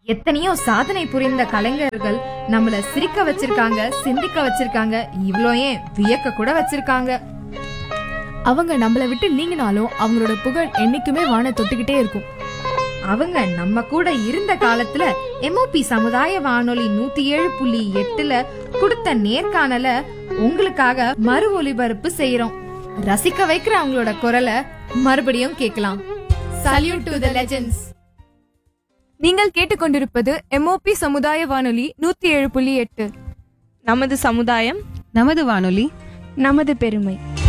எத்தனையோ சாதனை புரிந்த கலைஞர்கள் நம்மள சிரிக்க வச்சிருக்காங்க சிந்திக்க வச்சிருக்காங்க இவ்ளோ ஏன் வியக்க கூட வச்சிருக்காங்க அவங்க நம்மள விட்டு நீங்கினாலும் அவங்களோட புகழ் என்னைக்குமே வான தொட்டுக்கிட்டே இருக்கும் அவங்க நம்ம கூட இருந்த காலத்துல எம்ஓபி சமுதாய வானொலி நூத்தி ஏழு புள்ளி எட்டுல கொடுத்த நேர்காணல உங்களுக்காக மறு ஒலிபரப்பு செய்யறோம் ரசிக்க வைக்கிற அவங்களோட குரலை மறுபடியும் கேட்கலாம் சல்யூட் டு த லெஜெண்ட்ஸ் நீங்கள் கேட்டுக்கொண்டிருப்பது எம்ஓபி சமுதாய வானொலி நூத்தி ஏழு புள்ளி எட்டு நமது சமுதாயம் நமது வானொலி நமது பெருமை